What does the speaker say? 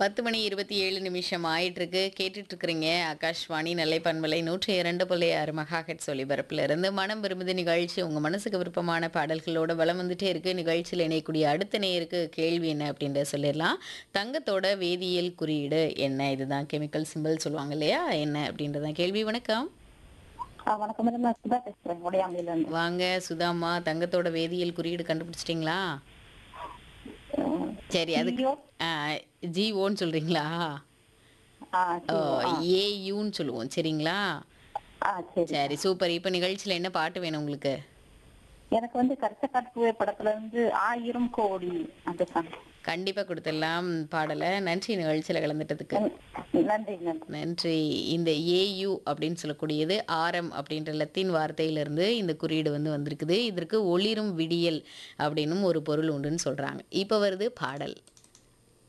பத்து மணி இருபத்தி ஏழு நிமிஷம் ஆயிட்டு இருக்கு கேட்டுட்டு இருக்கிறீங்க ஆகாஷ்வாணி நெல்லை பண்பலை நூற்றி இரண்டு புள்ளி ஆறு மெகா ஹெட்ஸ் ஒலிபரப்புல இருந்து மனம் விரும்புது நிகழ்ச்சி உங்க மனசுக்கு விருப்பமான பாடல்களோட வளம் வந்துட்டே இருக்கு நிகழ்ச்சியில் இணையக்கூடிய அடுத்த நேருக்கு கேள்வி என்ன அப்படின்றத சொல்லிடலாம் தங்கத்தோட வேதியியல் குறியீடு என்ன இதுதான் கெமிக்கல் சிம்பிள் சொல்லுவாங்க இல்லையா என்ன அப்படின்றதான் கேள்வி வணக்கம் ஆ, வணக்கம் மேடம் நான் சுதா பேசுறேன் உடையாமையில இருந்து வாங்க சுதாமா தங்கத்தோட வேதியியல் குறியீடு கண்டுபிடிச்சிட்டிங்களா சரி அதுக்கு ஐயோ. ஜிஓன்னு சொல்றீங்களா ஆ ஓ சரி. ஏயுன்னு சொல்லுவோம் சரிங்களா ஆ சரி சரி சூப்பர் இப்போ நிகழ்ச்சியில் என்ன பாட்டு வேணும் உங்களுக்கு எனக்கு வந்து கரிசக்காட்டு பூவே படத்துல இருந்து ஆயிரம் கோடி அந்த சாங் கண்டிப்பாக கொடுத்துடலாம் பாடலை நன்றி நிகழ்ச்சியில் கலந்துட்டதுக்கு நன்றி நன்றி நன்றி இந்த ஏயு அப்படின்னு சொல்லக்கூடியது ஆரம் அப்படின்ற லத்தீன் வார்த்தையிலிருந்து இந்த குறியீடு வந்து வந்திருக்குது இதற்கு ஒளிரும் விடியல் அப்படின்னும் ஒரு பொருள் உண்டுன்னு சொல்கிறாங்க இப்போ வருது பாடல்